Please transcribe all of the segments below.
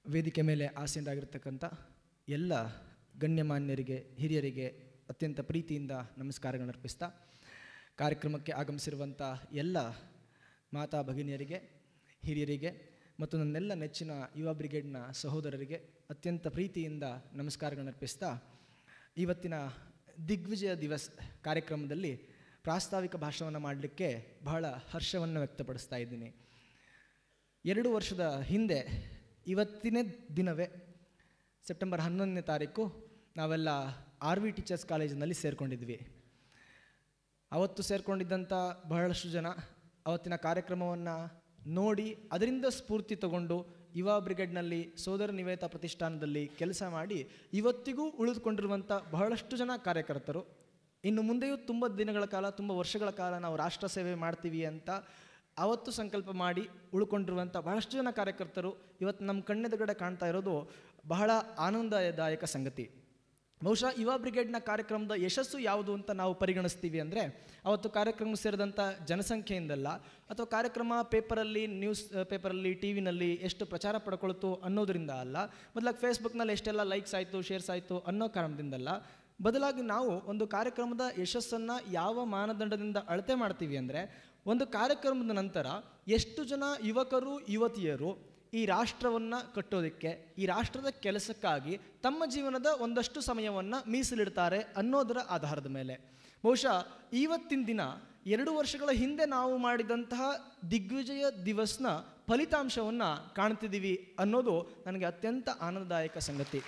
ವೇದಿಕೆ ಮೇಲೆ ಆಸೀನರಾಗಿರ್ತಕ್ಕಂಥ ಎಲ್ಲ ಗಣ್ಯಮಾನ್ಯರಿಗೆ ಹಿರಿಯರಿಗೆ ಅತ್ಯಂತ ಪ್ರೀತಿಯಿಂದ ನಮಸ್ಕಾರಗಳನ್ನು ಅರ್ಪಿಸ್ತಾ ಕಾರ್ಯಕ್ರಮಕ್ಕೆ ಆಗಮಿಸಿರುವಂಥ ಎಲ್ಲ ಮಾತಾ ಭಗಿನಿಯರಿಗೆ ಹಿರಿಯರಿಗೆ ಮತ್ತು ನನ್ನೆಲ್ಲ ನೆಚ್ಚಿನ ಯುವ ಬ್ರಿಗೇಡ್ನ ಸಹೋದರರಿಗೆ ಅತ್ಯಂತ ಪ್ರೀತಿಯಿಂದ ನಮಸ್ಕಾರಗಳನ್ನು ಅರ್ಪಿಸ್ತಾ ಇವತ್ತಿನ ದಿಗ್ವಿಜಯ ದಿವಸ್ ಕಾರ್ಯಕ್ರಮದಲ್ಲಿ ಪ್ರಾಸ್ತಾವಿಕ ಭಾಷಣವನ್ನು ಮಾಡಲಿಕ್ಕೆ ಬಹಳ ಹರ್ಷವನ್ನು ವ್ಯಕ್ತಪಡಿಸ್ತಾ ಇದ್ದೀನಿ ಎರಡು ವರ್ಷದ ಹಿಂದೆ ಇವತ್ತಿನ ದಿನವೇ ಸೆಪ್ಟೆಂಬರ್ ಹನ್ನೊಂದನೇ ತಾರೀಕು ನಾವೆಲ್ಲ ಆರ್ ವಿ ಟೀಚರ್ಸ್ ಕಾಲೇಜಿನಲ್ಲಿ ಸೇರಿಕೊಂಡಿದ್ವಿ ಅವತ್ತು ಸೇರಿಕೊಂಡಿದ್ದಂಥ ಬಹಳಷ್ಟು ಜನ ಅವತ್ತಿನ ಕಾರ್ಯಕ್ರಮವನ್ನು ನೋಡಿ ಅದರಿಂದ ಸ್ಫೂರ್ತಿ ತಗೊಂಡು ಯುವ ಬ್ರಿಗೇಡ್ನಲ್ಲಿ ಸೋದರ ನಿವೇತ ಪ್ರತಿಷ್ಠಾನದಲ್ಲಿ ಕೆಲಸ ಮಾಡಿ ಇವತ್ತಿಗೂ ಉಳಿದುಕೊಂಡಿರುವಂಥ ಬಹಳಷ್ಟು ಜನ ಕಾರ್ಯಕರ್ತರು ಇನ್ನು ಮುಂದೆಯೂ ತುಂಬ ದಿನಗಳ ಕಾಲ ತುಂಬ ವರ್ಷಗಳ ಕಾಲ ನಾವು ರಾಷ್ಟ್ರ ಸೇವೆ ಮಾಡ್ತೀವಿ ಅಂತ ಅವತ್ತು ಸಂಕಲ್ಪ ಮಾಡಿ ಉಳ್ಕೊಂಡಿರುವಂಥ ಬಹಳಷ್ಟು ಜನ ಕಾರ್ಯಕರ್ತರು ಇವತ್ತು ನಮ್ಮ ಕಣ್ಣೆದುರುಗಡೆ ಕಾಣ್ತಾ ಇರೋದು ಬಹಳ ಆನಂದದಾಯಕ ಸಂಗತಿ ಬಹುಶಃ ಯುವ ಬ್ರಿಗೇಡ್ನ ಕಾರ್ಯಕ್ರಮದ ಯಶಸ್ಸು ಯಾವುದು ಅಂತ ನಾವು ಪರಿಗಣಿಸ್ತೀವಿ ಅಂದರೆ ಅವತ್ತು ಕಾರ್ಯಕ್ರಮ ಸೇರಿದಂಥ ಜನಸಂಖ್ಯೆಯಿಂದಲ್ಲ ಅಥವಾ ಕಾರ್ಯಕ್ರಮ ಪೇಪರಲ್ಲಿ ನ್ಯೂಸ್ ಪೇಪರಲ್ಲಿ ಟಿ ವಿನಲ್ಲಿ ಎಷ್ಟು ಪ್ರಚಾರ ಪಡ್ಕೊಳ್ತು ಅನ್ನೋದರಿಂದ ಅಲ್ಲ ಮೊದಲಾಗಿ ಫೇಸ್ಬುಕ್ನಲ್ಲಿ ಎಷ್ಟೆಲ್ಲ ಲೈಕ್ಸ್ ಆಯಿತು ಶೇರ್ಸ್ ಆಯಿತು ಅನ್ನೋ ಕಾರಣದಿಂದಲ್ಲ ಬದಲಾಗಿ ನಾವು ಒಂದು ಕಾರ್ಯಕ್ರಮದ ಯಶಸ್ಸನ್ನು ಯಾವ ಮಾನದಂಡದಿಂದ ಅಳತೆ ಮಾಡ್ತೀವಿ ಅಂದರೆ ಒಂದು ಕಾರ್ಯಕ್ರಮದ ನಂತರ ಎಷ್ಟು ಜನ ಯುವಕರು ಯುವತಿಯರು ಈ ರಾಷ್ಟ್ರವನ್ನು ಕಟ್ಟೋದಕ್ಕೆ ಈ ರಾಷ್ಟ್ರದ ಕೆಲಸಕ್ಕಾಗಿ ತಮ್ಮ ಜೀವನದ ಒಂದಷ್ಟು ಸಮಯವನ್ನು ಮೀಸಲಿಡ್ತಾರೆ ಅನ್ನೋದರ ಆಧಾರದ ಮೇಲೆ ಬಹುಶಃ ಇವತ್ತಿನ ದಿನ ಎರಡು ವರ್ಷಗಳ ಹಿಂದೆ ನಾವು ಮಾಡಿದಂತಹ ದಿಗ್ವಿಜಯ ದಿವಸ್ನ ಫಲಿತಾಂಶವನ್ನು ಕಾಣ್ತಿದ್ದೀವಿ ಅನ್ನೋದು ನನಗೆ ಅತ್ಯಂತ ಆನಂದದಾಯಕ ಸಂಗತಿ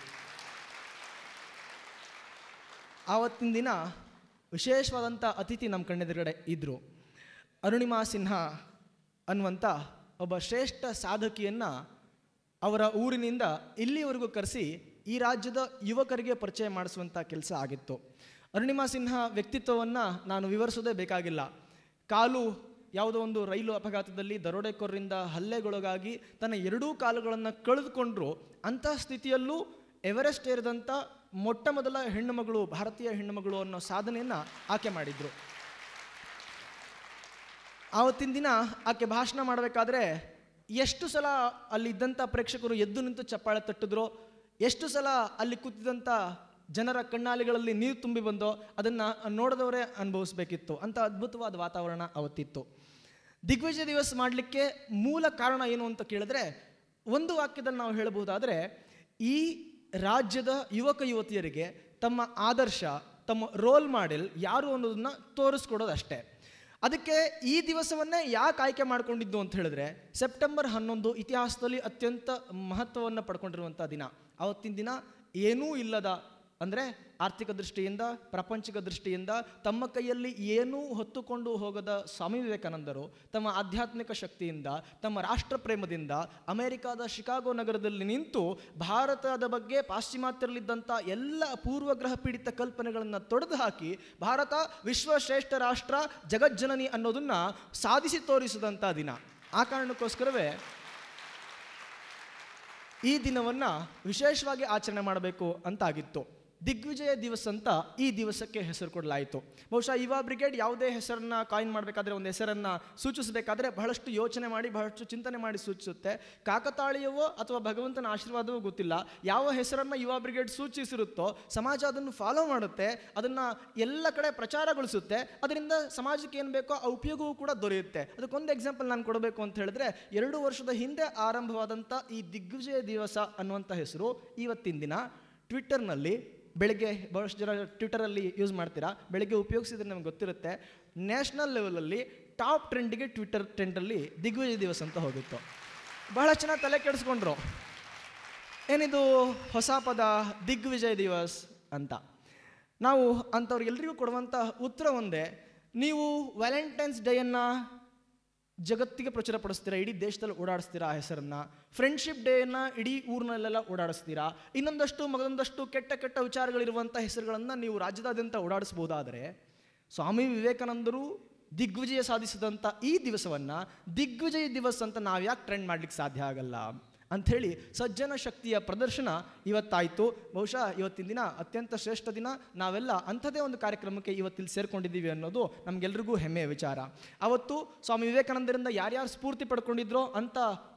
ಆವತ್ತಿನ ದಿನ ವಿಶೇಷವಾದಂಥ ಅತಿಥಿ ನಮ್ಮ ಕಣ್ಣೆದುರುಗಡೆ ಇದ್ದರು ಅರುಣಿಮಾ ಸಿನ್ಹಾ ಅನ್ನುವಂಥ ಒಬ್ಬ ಶ್ರೇಷ್ಠ ಸಾಧಕಿಯನ್ನು ಅವರ ಊರಿನಿಂದ ಇಲ್ಲಿವರೆಗೂ ಕರೆಸಿ ಈ ರಾಜ್ಯದ ಯುವಕರಿಗೆ ಪರಿಚಯ ಮಾಡಿಸುವಂಥ ಕೆಲಸ ಆಗಿತ್ತು ಅರುಣಿಮಾ ಸಿನ್ಹಾ ವ್ಯಕ್ತಿತ್ವವನ್ನು ನಾನು ವಿವರಿಸೋದೇ ಬೇಕಾಗಿಲ್ಲ ಕಾಲು ಯಾವುದೋ ಒಂದು ರೈಲು ಅಪಘಾತದಲ್ಲಿ ದರೋಡೆಕೋರರಿಂದ ಹಲ್ಲೆಗೊಳಗಾಗಿ ತನ್ನ ಎರಡೂ ಕಾಲುಗಳನ್ನು ಕಳೆದುಕೊಂಡ್ರು ಅಂಥ ಸ್ಥಿತಿಯಲ್ಲೂ ಎವರೆಸ್ಟ್ ಏರಿದಂಥ ಮೊಟ್ಟ ಮೊದಲ ಹೆಣ್ಣು ಮಗಳು ಭಾರತೀಯ ಹೆಣ್ಣು ಮಗಳು ಅನ್ನೋ ಸಾಧನೆಯನ್ನು ಆಕೆ ಮಾಡಿದ್ರು ಆವತ್ತಿನ ದಿನ ಆಕೆ ಭಾಷಣ ಮಾಡಬೇಕಾದ್ರೆ ಎಷ್ಟು ಸಲ ಅಲ್ಲಿದ್ದಂಥ ಪ್ರೇಕ್ಷಕರು ಎದ್ದು ನಿಂತು ಚಪ್ಪಾಳೆ ತಟ್ಟಿದ್ರೋ ಎಷ್ಟು ಸಲ ಅಲ್ಲಿ ಕೂತಿದ್ದಂಥ ಜನರ ಕಣ್ಣಾಲಿಗಳಲ್ಲಿ ನೀರು ತುಂಬಿ ಬಂದೋ ಅದನ್ನು ನೋಡಿದವರೇ ಅನುಭವಿಸ್ಬೇಕಿತ್ತು ಅಂತ ಅದ್ಭುತವಾದ ವಾತಾವರಣ ಅವತ್ತಿತ್ತು ದಿಗ್ವಿಜಯ ದಿವಸ್ ಮಾಡಲಿಕ್ಕೆ ಮೂಲ ಕಾರಣ ಏನು ಅಂತ ಕೇಳಿದ್ರೆ ಒಂದು ವಾಕ್ಯದಲ್ಲಿ ನಾವು ಹೇಳಬಹುದಾದರೆ ಈ ರಾಜ್ಯದ ಯುವಕ ಯುವತಿಯರಿಗೆ ತಮ್ಮ ಆದರ್ಶ ತಮ್ಮ ರೋಲ್ ಮಾಡೆಲ್ ಯಾರು ಅನ್ನೋದನ್ನ ತೋರಿಸ್ಕೊಡೋದಷ್ಟೇ ಅದಕ್ಕೆ ಈ ದಿವಸವನ್ನೇ ಯಾಕೆ ಆಯ್ಕೆ ಮಾಡಿಕೊಂಡಿದ್ದು ಅಂತ ಹೇಳಿದ್ರೆ ಸೆಪ್ಟೆಂಬರ್ ಹನ್ನೊಂದು ಇತಿಹಾಸದಲ್ಲಿ ಅತ್ಯಂತ ಮಹತ್ವವನ್ನು ಪಡ್ಕೊಂಡಿರುವಂಥ ದಿನ ಅವತ್ತಿನ ದಿನ ಏನೂ ಇಲ್ಲದ ಅಂದರೆ ಆರ್ಥಿಕ ದೃಷ್ಟಿಯಿಂದ ಪ್ರಾಪಂಚಿಕ ದೃಷ್ಟಿಯಿಂದ ತಮ್ಮ ಕೈಯಲ್ಲಿ ಏನೂ ಹೊತ್ತುಕೊಂಡು ಹೋಗದ ಸ್ವಾಮಿ ವಿವೇಕಾನಂದರು ತಮ್ಮ ಆಧ್ಯಾತ್ಮಿಕ ಶಕ್ತಿಯಿಂದ ತಮ್ಮ ರಾಷ್ಟ್ರ ಪ್ರೇಮದಿಂದ ಅಮೆರಿಕಾದ ಶಿಕಾಗೋ ನಗರದಲ್ಲಿ ನಿಂತು ಭಾರತದ ಬಗ್ಗೆ ಪಾಶ್ಚಿಮಾತ್ಯರಲ್ಲಿದ್ದಂಥ ಎಲ್ಲ ಪೂರ್ವಗ್ರಹ ಪೀಡಿತ ಕಲ್ಪನೆಗಳನ್ನು ತೊಡೆದು ಹಾಕಿ ಭಾರತ ವಿಶ್ವಶ್ರೇಷ್ಠ ರಾಷ್ಟ್ರ ಜಗಜ್ಜನನಿ ಅನ್ನೋದನ್ನು ಸಾಧಿಸಿ ತೋರಿಸಿದಂಥ ದಿನ ಆ ಕಾರಣಕ್ಕೋಸ್ಕರವೇ ಈ ದಿನವನ್ನು ವಿಶೇಷವಾಗಿ ಆಚರಣೆ ಮಾಡಬೇಕು ಅಂತಾಗಿತ್ತು ದಿಗ್ವಿಜಯ ದಿವಸ್ ಅಂತ ಈ ದಿವಸಕ್ಕೆ ಹೆಸರು ಕೊಡಲಾಯಿತು ಬಹುಶಃ ಯುವ ಬ್ರಿಗೇಡ್ ಯಾವುದೇ ಹೆಸರನ್ನ ಕಾಯಿನ್ ಮಾಡಬೇಕಾದ್ರೆ ಒಂದು ಹೆಸರನ್ನು ಸೂಚಿಸಬೇಕಾದ್ರೆ ಬಹಳಷ್ಟು ಯೋಚನೆ ಮಾಡಿ ಬಹಳಷ್ಟು ಚಿಂತನೆ ಮಾಡಿ ಸೂಚಿಸುತ್ತೆ ಕಾಕತಾಳೀಯವೋ ಅಥವಾ ಭಗವಂತನ ಆಶೀರ್ವಾದವೋ ಗೊತ್ತಿಲ್ಲ ಯಾವ ಹೆಸರನ್ನು ಯುವ ಬ್ರಿಗೇಡ್ ಸೂಚಿಸಿರುತ್ತೋ ಸಮಾಜ ಅದನ್ನು ಫಾಲೋ ಮಾಡುತ್ತೆ ಅದನ್ನು ಎಲ್ಲ ಕಡೆ ಪ್ರಚಾರಗೊಳಿಸುತ್ತೆ ಅದರಿಂದ ಸಮಾಜಕ್ಕೆ ಏನು ಬೇಕೋ ಆ ಉಪಯೋಗವೂ ಕೂಡ ದೊರೆಯುತ್ತೆ ಅದಕ್ಕೊಂದು ಎಕ್ಸಾಂಪಲ್ ನಾನು ಕೊಡಬೇಕು ಅಂತ ಹೇಳಿದ್ರೆ ಎರಡು ವರ್ಷದ ಹಿಂದೆ ಆರಂಭವಾದಂಥ ಈ ದಿಗ್ವಿಜಯ ದಿವಸ ಅನ್ನುವಂಥ ಹೆಸರು ಇವತ್ತಿನ ದಿನ ಟ್ವಿಟ್ಟರ್ನಲ್ಲಿ ಬೆಳಗ್ಗೆ ಬಹಳಷ್ಟು ಜನ ಟ್ವಿಟರಲ್ಲಿ ಯೂಸ್ ಮಾಡ್ತೀರಾ ಬೆಳಗ್ಗೆ ಉಪಯೋಗಿಸಿದ್ರೆ ನಮ್ಗೆ ಗೊತ್ತಿರುತ್ತೆ ನ್ಯಾಷನಲ್ ಲೆವೆಲಲ್ಲಿ ಟಾಪ್ ಟ್ರೆಂಡಿಗೆ ಟ್ವಿಟರ್ ಟ್ರೆಂಡಲ್ಲಿ ದಿಗ್ವಿಜಯ ದಿವಸ ಅಂತ ಹೋಗಿತ್ತು ಬಹಳ ಚೆನ್ನಾಗಿ ತಲೆ ಕೆಡಿಸ್ಕೊಂಡ್ರು ಏನಿದು ಹೊಸ ಪದ ದಿಗ್ವಿಜಯ ದಿವಸ್ ಅಂತ ನಾವು ಅಂಥವ್ರಿಗೆಲ್ರಿಗೂ ಕೊಡುವಂಥ ಉತ್ತರ ಒಂದೇ ನೀವು ವ್ಯಾಲೆಂಟೈನ್ಸ್ ಡೇಯನ್ನು ಜಗತ್ತಿಗೆ ಪ್ರಚುರಪಡಿಸ್ತೀರಾ ಇಡೀ ದೇಶದಲ್ಲಿ ಓಡಾಡಿಸ್ತೀರಾ ಆ ಹೆಸರನ್ನು ಫ್ರೆಂಡ್ಶಿಪ್ ಡೇಯನ್ನು ಇಡೀ ಊರಿನಲ್ಲೆಲ್ಲ ಓಡಾಡಿಸ್ತೀರಾ ಇನ್ನೊಂದಷ್ಟು ಮಗದೊಂದಷ್ಟು ಕೆಟ್ಟ ಕೆಟ್ಟ ವಿಚಾರಗಳಿರುವಂಥ ಹೆಸರುಗಳನ್ನು ನೀವು ರಾಜ್ಯದಾದ್ಯಂತ ಓಡಾಡಿಸ್ಬೋದಾದರೆ ಸ್ವಾಮಿ ವಿವೇಕಾನಂದರು ದಿಗ್ವಿಜಯ ಸಾಧಿಸಿದಂಥ ಈ ದಿವಸವನ್ನು ದಿಗ್ವಿಜಯ ದಿವಸ್ ಅಂತ ನಾವು ಯಾಕೆ ಟ್ರೆಂಡ್ ಮಾಡ್ಲಿಕ್ಕೆ ಸಾಧ್ಯ ಆಗಲ್ಲ ಅಂಥೇಳಿ ಸಜ್ಜನ ಶಕ್ತಿಯ ಪ್ರದರ್ಶನ ಇವತ್ತಾಯಿತು ಬಹುಶಃ ಇವತ್ತಿನ ದಿನ ಅತ್ಯಂತ ಶ್ರೇಷ್ಠ ದಿನ ನಾವೆಲ್ಲ ಅಂಥದ್ದೇ ಒಂದು ಕಾರ್ಯಕ್ರಮಕ್ಕೆ ಇವತ್ತಿಲ್ಲಿ ಸೇರ್ಕೊಂಡಿದ್ದೀವಿ ಅನ್ನೋದು ನಮಗೆಲ್ರಿಗೂ ಹೆಮ್ಮೆಯ ವಿಚಾರ ಅವತ್ತು ಸ್ವಾಮಿ ವಿವೇಕಾನಂದರಿಂದ ಯಾರ್ಯಾರು ಸ್ಫೂರ್ತಿ ಪಡ್ಕೊಂಡಿದ್ರೋ ಅಂಥ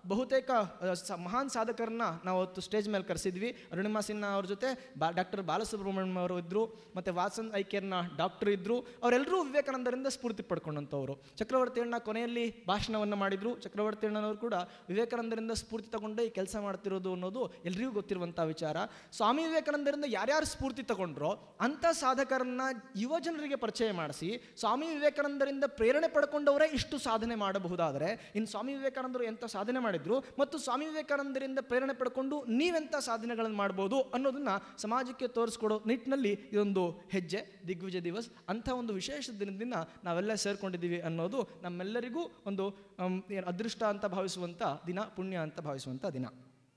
ಬಹುತೇಕ ಆ, ಸ- ಮಹಾನ್ ಸಾಧಕರನ್ನ ನಾವು ಅವತ್ತು ಸ್ಟೇಜ್ ಮೇಲೆ ಕರೆಸಿದ್ವಿ ಅರುಣಿಮಾ ಸಿನ್ಹಾ ಅವ್ರ ಜೊತೆ ಬಾ ಡಾಕ್ಟರ್ ಬಾಲಸುಬ್ರಹ್ಮಣ್ಯಂ ಅವರು ಇದ್ದರು ಮತ್ತು ವಾಸನ್ ಐಕೇರ್ನ ಡಾಕ್ಟರ್ ಇದ್ದರು ಅವರೆಲ್ಲರೂ ವಿವೇಕಾನಂದರಿಂದ ಸ್ಫೂರ್ತಿ ಪಡ್ಕೊಂಡಂಥವ್ರು ಚಕ್ರವರ್ತಿ ಅಣ್ಣ ಕೊನೆಯಲ್ಲಿ ಭಾಷಣವನ್ನು ಮಾಡಿದರು ಚಕ್ರವರ್ತಿ ಅಣ್ಣನವರು ಕೂಡ ವಿವೇಕಾನಂದರಿಂದ ಸ್ಫೂರ್ತಿ ತಗೊಂಡೇ ಈ ಕೆಲಸ ಮಾಡ್ತಿರೋದು ಅನ್ನೋದು ಎಲ್ರಿಗೂ ಗೊತ್ತಿರುವಂಥ ವಿಚಾರ ಸ್ವಾಮಿ ವಿವೇಕಾನಂದರಿಂದ ಯಾರ್ಯಾರು ಸ್ಫೂರ್ತಿ ತಗೊಂಡ್ರೋ ಅಂಥ ಸಾಧಕರನ್ನ ಯುವ ಜನರಿಗೆ ಪರಿಚಯ ಮಾಡಿಸಿ ಸ್ವಾಮಿ ವಿವೇಕಾನಂದರಿಂದ ಪ್ರೇರಣೆ ಪಡ್ಕೊಂಡವರೇ ಇಷ್ಟು ಸಾಧನೆ ಮಾಡಬಹುದಾದರೆ ಇನ್ನು ಸ್ವಾಮಿ ವಿವೇಕಾನಂದರು ಎಂಥ ಸಾಧನೆ ಮಾಡಿದ್ರು ಮತ್ತು ಸ್ವಾಮಿ ವಿವೇಕಾನಂದರಿಂದ ಪ್ರೇರಣೆ ಪಡ್ಕೊಂಡು ನೀವೆಂಥ ಸಾಧನೆಗಳನ್ನು ಮಾಡ್ಬೋದು ಅನ್ನೋದನ್ನ ಸಮಾಜಕ್ಕೆ ತೋರಿಸ್ಕೊಡೋ ನಿಟ್ಟಿನಲ್ಲಿ ಇದೊಂದು ಹೆಜ್ಜೆ ದಿಗ್ವಿಜಯ ದಿವಸ್ ಅಂಥ ಒಂದು ವಿಶೇಷ ದಿನದಿಂದ ನಾವೆಲ್ಲ ಸೇರ್ಕೊಂಡಿದ್ದೀವಿ ಅನ್ನೋದು ನಮ್ಮೆಲ್ಲರಿಗೂ ಒಂದು ಆಮ್, ಏನ್ ಅದೃಷ್ಟ ಅಂತ ಭಾವಿಸುವಂಥ ದಿನ ಪುಣ್ಯ ಅಂತ ಭಾವಿಸುವಂಥ ದಿನ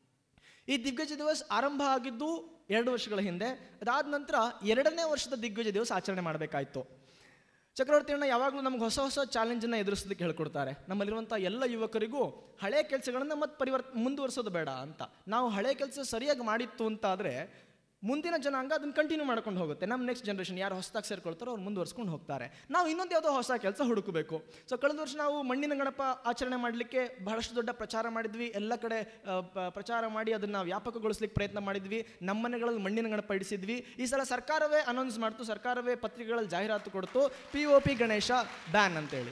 ಈ ದಿಗ್ಗಜ ದಿವಸ್ ಆರಂಭ ಆಗಿದ್ದು ಎರಡು ವರ್ಷಗಳ ಹಿಂದೆ ಅದಾದ ನಂತರ ಎರಡನೇ ವರ್ಷದ ದಿಗ್ಗಜ ದಿವಸ ಆಚರಣೆ ಮಾಡಬೇಕಾಯಿತು ಚಕ್ರವರ್ತಿ ಅಣ್ಣ ಯಾವಾಗಲೂ ನಮ್ಗೆ ಹೊಸ ಹೊಸ ಚಾಲೆಂಜನ್ನು ಎದುರಿಸೋದಕ್ಕೆ ಹೇಳ್ಕೊಡ್ತಾರೆ ನಮ್ಮಲ್ಲಿರುವಂಥ ಎಲ್ಲ ಯುವಕರಿಗೂ ಹಳೆ ಕೆಲಸಗಳನ್ನು ಮತ್ತೆ ಪರಿವರ್ತ ಮುಂದುವರಿಸೋದು ಬೇಡ ಅಂತ ನಾವು ಹಳೆ ಕೆಲಸ ಸರಿಯಾಗಿ ಮಾಡಿತ್ತು ಅಂತ ಆದರೆ ಮುಂದಿನ ಜನಾಂಗ ಅದನ್ನು ಕಂಟಿನ್ಯೂ ಮಾಡ್ಕೊಂಡು ಹೋಗುತ್ತೆ ನಮ್ಮ ನೆಕ್ಸ್ಟ್ ಜನ್ರೇಷನ್ ಯಾರು ಹೊಸದಾಗಿ ಸೇರ್ಕೊಳ್ತಾರೋ ಅವ್ರು ಮುಂದುವರ್ಸ್ಕೊಂಡು ಹೋಗ್ತಾರೆ ನಾವು ಇನ್ನೊಂದು ಯಾವುದೋ ಹೊಸ ಕೆಲಸ ಹುಡುಕಬೇಕು ಸೊ ಕಳೆದ ವರ್ಷ ನಾವು ಮಣ್ಣಿನ ಗಣಪ ಆಚರಣೆ ಮಾಡಲಿಕ್ಕೆ ಬಹಳಷ್ಟು ದೊಡ್ಡ ಪ್ರಚಾರ ಮಾಡಿದ್ವಿ ಎಲ್ಲ ಕಡೆ ಆ, ಪ- ಪ್ರಚಾರ ಮಾಡಿ ಅದನ್ನು ವ್ಯಾಪಕಗೊಳಿಸ್ಲಿಕ್ಕೆ ಪ್ರಯತ್ನ ಮಾಡಿದ್ವಿ ನಮ್ಮ ಮನೆಗಳಲ್ಲಿ ಮಣ್ಣಿನ ಗಣಪ ಇಡಿಸಿದ್ವಿ ಈ ಸಲ ಸರ್ಕಾರವೇ ಅನೌನ್ಸ್ ಮಾಡ್ತು ಸರ್ಕಾರವೇ ಪತ್ರಿಕೆಗಳಲ್ಲಿ ಜಾಹೀರಾತು ಕೊಡ್ತು P O P Ganesha ban ಅಂತೇಳಿ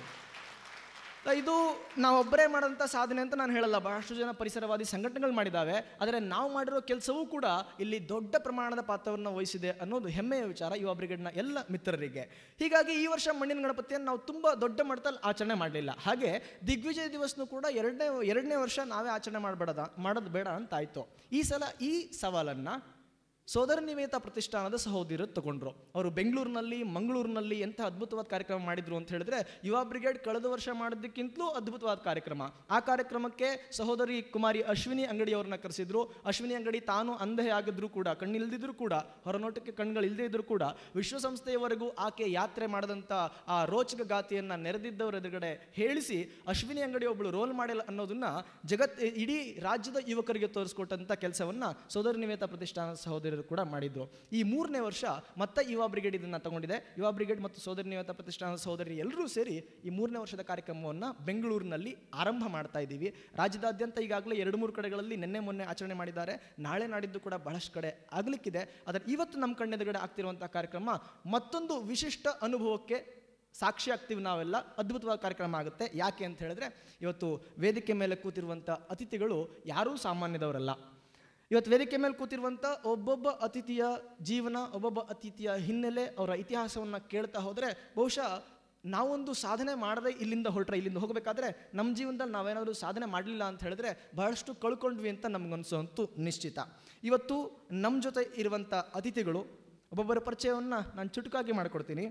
ಇದು ನಾವೊಬ್ಬರೇ ಮಾಡೋಂಥ ಸಾಧನೆ ಅಂತ ನಾನು ಹೇಳಲ್ಲ ಬಹಳಷ್ಟು ಜನ ಪರಿಸರವಾದಿ ಸಂಘಟನೆಗಳು ಮಾಡಿದ್ದಾವೆ ಆದರೆ ನಾವು ಮಾಡಿರೋ ಕೆಲಸವೂ ಕೂಡ ಇಲ್ಲಿ ದೊಡ್ಡ ಪ್ರಮಾಣದ ಪಾತ್ರವನ್ನು ವಹಿಸಿದೆ ಅನ್ನೋದು ಹೆಮ್ಮೆಯ ವಿಚಾರ ಯುವ ಬ್ರಿಗೇಡ್ನ ಎಲ್ಲ ಮಿತ್ರರಿಗೆ ಹೀಗಾಗಿ ಈ ವರ್ಷ ಮಣ್ಣಿನ ಗಣಪತಿಯನ್ನು ನಾವು ತುಂಬ ದೊಡ್ಡ ಮಟ್ಟದಲ್ಲಿ ಆಚರಣೆ ಮಾಡಲಿಲ್ಲ ಹಾಗೆ ದಿಗ್ವಿಜಯ ದಿವಸನೂ ಕೂಡ ಎರಡನೇ ಎರಡನೇ ವರ್ಷ ನಾವೇ ಆಚರಣೆ ಮಾಡಬೇಡದ ಮಾಡೋದು ಬೇಡ ಅಂತ ಆಯಿತು ಈ ಸಲ ಈ ಸವಾಲನ್ನು ಸೋದರ ನಿವೇತ ಪ್ರತಿಷ್ಠಾನದ ಸಹೋದರರು ತಗೊಂಡ್ರು ಅವರು ಬೆಂಗಳೂರಿನಲ್ಲಿ ಮಂಗಳೂರಿನಲ್ಲಿ ಎಂಥ ಅದ್ಭುತವಾದ ಕಾರ್ಯಕ್ರಮ ಮಾಡಿದ್ರು ಅಂತ ಹೇಳಿದ್ರೆ ಯುವ ಬ್ರಿಗೇಡ್ ಕಳೆದ ವರ್ಷ ಮಾಡೋದಕ್ಕಿಂತಲೂ ಅದ್ಭುತವಾದ ಕಾರ್ಯಕ್ರಮ ಆ ಕಾರ್ಯಕ್ರಮಕ್ಕೆ ಸಹೋದರಿ ಕುಮಾರಿ ಅಶ್ವಿನಿ ಅಂಗಡಿ ಅವ್ರನ್ನ ಕರೆಸಿದ್ರು ಅಶ್ವಿನಿ ಅಂಗಡಿ ತಾನು ಅಂಧೆ ಆಗಿದ್ರು ಕೂಡ ಕಣ್ಣಿಲ್ದಿದ್ರು ಕೂಡ ಹೊರನೋಟಕ್ಕೆ ಕಣ್ಗಳು ಇಲ್ಲದೇ ಇದ್ರು ಕೂಡ ವಿಶ್ವಸಂಸ್ಥೆಯವರೆಗೂ ಆಕೆ ಯಾತ್ರೆ ಮಾಡದಂಥ ಆ ರೋಚಕ ಗಾತಿಯನ್ನು ನೆರೆದಿದ್ದವರ ಎದುರುಗಡೆ ಹೇಳಿಸಿ ಅಶ್ವಿನಿ ಅಂಗಡಿ ಒಬ್ಬಳು ರೋಲ್ ಮಾಡೆಲ್ ಅನ್ನೋದನ್ನ ಜಗತ್ ಇಡೀ ರಾಜ್ಯದ ಯುವಕರಿಗೆ ತೋರಿಸ್ಕೊಟ್ಟಂಥ ಕೆಲಸವನ್ನ ಸೋದರ ನಿವೇತ ಪ್ರತಿಷ್ಠಾನದ ಸಹೋದರರು ಕೂಡ ಮಾಡಿದ್ರು ಈ ಮೂರನೇ ವರ್ಷ ಮತ್ತೆ ಯುವ ಬ್ರಿಗೇಡ್ ಇದನ್ನ ತಗೊಂಡಿದೆ ಯುವ ಬ್ರಿಗೇಡ್ ಮತ್ತು ಸೋದರ ನಿವೇತ ಪ್ರತಿಷ್ಠಾನದ ಸಹೋದರಿ ಎಲ್ಲರೂ ಸೇರಿ ಈ ಮೂರನೇ ವರ್ಷದ ಕಾರ್ಯಕ್ರಮವನ್ನು ಬೆಂಗಳೂರಿನಲ್ಲಿ ಆರಂಭ ಮಾಡ್ತಾ ಇದ್ದೀವಿ ರಾಜ್ಯದಾದ್ಯಂತ ಈಗಾಗಲೇ ಎರಡು ಮೂರು ಕಡೆಗಳಲ್ಲಿ ನಿನ್ನೆ ಮೊನ್ನೆ ಆಚರಣೆ ಮಾಡಿದ್ದಾರೆ ನಾಳೆ ನಾಡಿದ್ದು ಕೂಡ ಬಹಳಷ್ಟು ಕಡೆ ಆಗಲಿಕ್ಕಿದೆ ಆದರೆ ಇವತ್ತು ನಮ್ಮ ಕಣ್ಣೆದುರುಗಡೆ ಆಗ್ತಿರುವಂಥ ಕಾರ್ಯಕ್ರಮ ಮತ್ತೊಂದು ವಿಶಿಷ್ಟ ಅನುಭವಕ್ಕೆ ಸಾಕ್ಷಿ ಆಗ್ತೀವಿ ನಾವೆಲ್ಲ ಅದ್ಭುತವಾದ ಕಾರ್ಯಕ್ರಮ ಆಗುತ್ತೆ ಯಾಕೆ ಅಂತ ಹೇಳಿದ್ರೆ ಇವತ್ತು ವೇದಿಕೆ ಮೇಲೆ ಕೂತಿರುವಂಥ ಅತಿಥಿಗಳು ಯಾರೂ ಸಾಮಾನ್ಯದವರಲ್ಲ ಇವತ್ತು ವೇದಿಕೆ ಮೇಲೆ ಕೂತಿರುವಂಥ ಒಬ್ಬೊಬ್ಬ ಅತಿಥಿಯ ಜೀವನ ಒಬ್ಬೊಬ್ಬ ಅತಿಥಿಯ ಹಿನ್ನೆಲೆ ಅವರ ಇತಿಹಾಸವನ್ನು ಕೇಳ್ತಾ ಹೋದರೆ ಬಹುಶಃ ನಾವೊಂದು ಸಾಧನೆ ಮಾಡದೆ ಇಲ್ಲಿಂದ ಹೊರಟ್ರೆ ಇಲ್ಲಿಂದ ಹೋಗಬೇಕಾದ್ರೆ ನಮ್ಮ ಜೀವನದಲ್ಲಿ ನಾವೇನಾದರೂ ಸಾಧನೆ ಮಾಡಲಿಲ್ಲ ಅಂತ ಹೇಳಿದ್ರೆ ಬಹಳಷ್ಟು ಕಳ್ಕೊಂಡ್ವಿ ಅಂತ ನಮಗನ್ಸೋಂತೂ ನಿಶ್ಚಿತ ಇವತ್ತು ನಮ್ಮ ಜೊತೆ ಇರುವಂಥ ಅತಿಥಿಗಳು ಒಬ್ಬೊಬ್ಬರ ಪರಿಚಯವನ್ನು ನಾನು ಚುಟುಕಾಗಿ ಮಾಡಿಕೊಡ್ತೀನಿ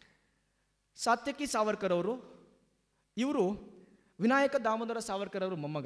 ಸಾತ್ಯಕಿ ಸಾವರ್ಕರ್ ಅವರು ಇವರು ವಿನಾಯಕ ದಾಮೋದರ ಸಾವರ್ಕರ್ ಅವರು ಮೊಮ್ಮಗ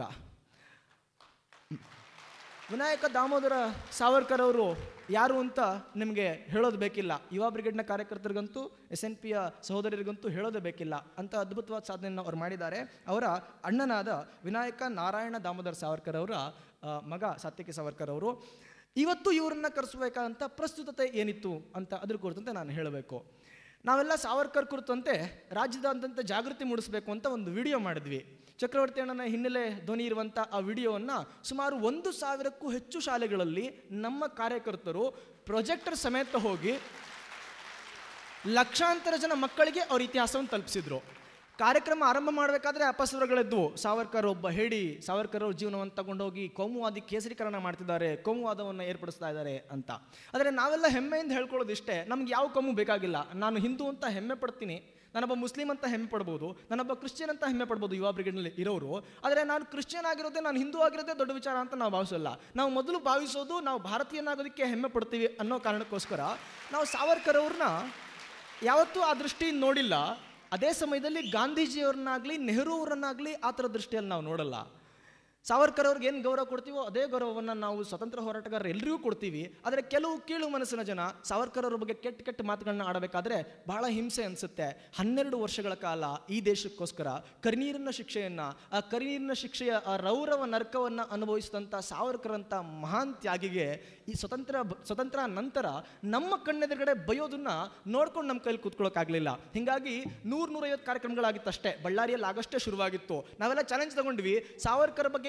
ವಿನಾಯಕ ದಾಮೋದರ ಸಾವರ್ಕರ್ ಅವರು ಯಾರು ಅಂತ ನಿಮಗೆ ಹೇಳೋದು ಬೇಕಿಲ್ಲ ಯುವ ಬ್ರಿಗೇಡ್ನ ಕಾರ್ಯಕರ್ತರಿಗಂತೂ ಎಸ್ ಎನ್ ಪಿಯ ಸಹೋದರರಿಗಂತೂ ಹೇಳೋದೇ ಬೇಕಿಲ್ಲ ಅಂತ ಅದ್ಭುತವಾದ ಸಾಧನೆಯನ್ನು ಅವ್ರು ಮಾಡಿದ್ದಾರೆ ಅವರ ಅಣ್ಣನಾದ ವಿನಾಯಕ ನಾರಾಯಣ ದಾಮೋದರ ಸಾವರ್ಕರ್ ಅವರ ಆ, ಮಗ ಸಾತ್ವಿಕ ಸಾವರ್ಕರ್ ಅವರು ಇವತ್ತು ಇವರನ್ನ ಕರೆಸಬೇಕಾದಂಥ ಪ್ರಸ್ತುತತೆ ಏನಿತ್ತು ಅಂತ ಅದ್ರ ಕುರಿತಂತೆ ನಾನು ಹೇಳಬೇಕು ನಾವೆಲ್ಲ ಸಾವರ್ಕರ್ ಕುರಿತಂತೆ ರಾಜ್ಯದಾದ್ಯಂತ ಜಾಗೃತಿ ಮೂಡಿಸಬೇಕು ಅಂತ ಒಂದು ವಿಡಿಯೋ ಮಾಡಿದ್ವಿ ಚಕ್ರವರ್ತಿ ಅಣ್ಣನ ಹಿನ್ನೆಲೆ ಧ್ವನಿ ಇರುವಂಥ ಆ ವಿಡಿಯೋವನ್ನು ಸುಮಾರು ಒಂದು ಸಾವಿರಕ್ಕೂ ಹೆಚ್ಚು ಶಾಲೆಗಳಲ್ಲಿ ನಮ್ಮ ಕಾರ್ಯಕರ್ತರು ಪ್ರೊಜೆಕ್ಟರ್ ಸಮೇತ ಹೋಗಿ ಲಕ್ಷಾಂತರ ಜನ ಮಕ್ಕಳಿಗೆ ಅವ್ರ ಇತಿಹಾಸವನ್ನು ತಲುಪಿಸಿದ್ರು ಕಾರ್ಯಕ್ರಮ ಆರಂಭ ಮಾಡಬೇಕಾದ್ರೆ ಅಪಸ್ವರಗಳಿದ್ವು ಸಾವರ್ಕರ್ ಒಬ್ಬ ಹೇಳಿ ಸಾವರ್ಕರ್ ಅವ್ರ ಜೀವನವನ್ನು ತಗೊಂಡೋಗಿ ಕೋಮುವಾದಿ ಕೇಸರೀಕರಣ ಮಾಡ್ತಿದ್ದಾರೆ ಕೋಮುವಾದವನ್ನು ಏರ್ಪಡಿಸ್ತಾ ಇದ್ದಾರೆ ಅಂತ ಆದರೆ ನಾವೆಲ್ಲ ಹೆಮ್ಮೆಯಿಂದ ಹೇಳ್ಕೊಳ್ಳೋದು ಇಷ್ಟೇ ನಮ್ಗೆ ಯಾವ ಕೋಮು ಬೇಕಾಗಿಲ್ಲ ನಾನು ಹಿಂದೂ ಅಂತ ಹೆಮ್ಮೆ ಪಡ್ತೀನಿ ನಾನೊಬ್ಬ ಮುಸ್ಲಿಂ ಅಂತ ಹೆಮ್ಮೆ ಪಡ್ಬೋದು ನಾನೊಬ್ಬ ಕ್ರಿಶ್ಚಿಯನ್ ಅಂತ ಹೆಮ್ಮೆ ಪಡ್ಬೋದು ಯುವ ಬ್ರಿಗೇಡ್ನಲ್ಲಿ ಇರೋರು ಆದರೆ ನಾನು ಕ್ರಿಶ್ಚಿಯನ್ ಆಗಿರೋದೇ ನಾನು ಹಿಂದೂ ಆಗಿರೋದೇ ದೊಡ್ಡ ವಿಚಾರ ಅಂತ ನಾವು ಭಾವಿಸಲ್ಲ ನಾವು ಮೊದಲು ಭಾವಿಸೋದು ನಾವು ಭಾರತೀಯನಾಗೋದಕ್ಕೆ ಹೆಮ್ಮೆ ಪಡ್ತೀವಿ ಅನ್ನೋ ಕಾರಣಕ್ಕೋಸ್ಕರ ನಾವು ಸಾವರ್ಕರ್ ಅವ್ರನ್ನ ಯಾವತ್ತೂ ಆ ದೃಷ್ಟಿಯಿಂದ ನೋಡಿಲ್ಲ ಅದೇ ಸಮಯದಲ್ಲಿ ಗಾಂಧೀಜಿಯವ್ರನ್ನಾಗಲಿ ನೆಹರು ಅವರನ್ನಾಗಲಿ ಆ ಥರ ದೃಷ್ಟಿಯಲ್ಲಿ ನಾವು ನೋಡಲ್ಲ ಸಾವರ್ಕರ್ ಅವ್ರಿಗೆ ಏನು ಗೌರವ ಕೊಡ್ತೀವೋ ಅದೇ ಗೌರವವನ್ನು ನಾವು ಸ್ವತಂತ್ರ ಹೋರಾಟಗಾರರು ಎಲ್ರಿಗೂ ಕೊಡ್ತೀವಿ ಆದರೆ ಕೆಲವು ಕೀಳು ಮನಸ್ಸಿನ ಜನ ಸಾವರ್ಕರ್ ಅವ್ರ ಬಗ್ಗೆ ಕೆಟ್ಟ ಕೆಟ್ಟ ಮಾತುಗಳನ್ನ ಆಡಬೇಕಾದ್ರೆ ಬಹಳ ಹಿಂಸೆ ಅನಿಸುತ್ತೆ ಹನ್ನೆರಡು ವರ್ಷಗಳ ಕಾಲ ಈ ದೇಶಕ್ಕೋಸ್ಕರ ಕರಿನೀರಿನ ಶಿಕ್ಷೆಯನ್ನು ಆ ಕರಿನೀರಿನ ಶಿಕ್ಷೆಯ ಆ ರೌರವ ನರ್ಕವನ್ನು ಅನುಭವಿಸಿದಂಥ ಸಾವರ್ಕರ್ ಅಂತ ಮಹಾನ್ ತ್ಯಾಗಿಗೆ ಈ ಸ್ವತಂತ್ರ ಬ- ಸ್ವತಂತ್ರ ನಂತರ ನಮ್ಮ ಕಣ್ಣೆದುರುಗಡೆ ಬಯೋದನ್ನ ನೋಡ್ಕೊಂಡು ನಮ್ಮ ಕೈಲಿ ಕೂತ್ಕೊಳ್ಳೋಕ್ಕಾಗಲಿಲ್ಲ ಹಿಂಗಾಗಿ ನೂರು ನೂರೈವತ್ತು ಕಾರ್ಯಕ್ರಮಗಳಾಗಿತ್ತು ಅಷ್ಟೇ ಬಳ್ಳಾರಿಯಲ್ಲಿ ಆಗಷ್ಟೇ ಶುರುವಾಗಿತ್ತು ನಾವೆಲ್ಲ ಚಾಲೆಂಜ್ ತಗೊಂಡ್ವಿ ಸಾವರ್ಕರ್ ಬಗ್ಗೆ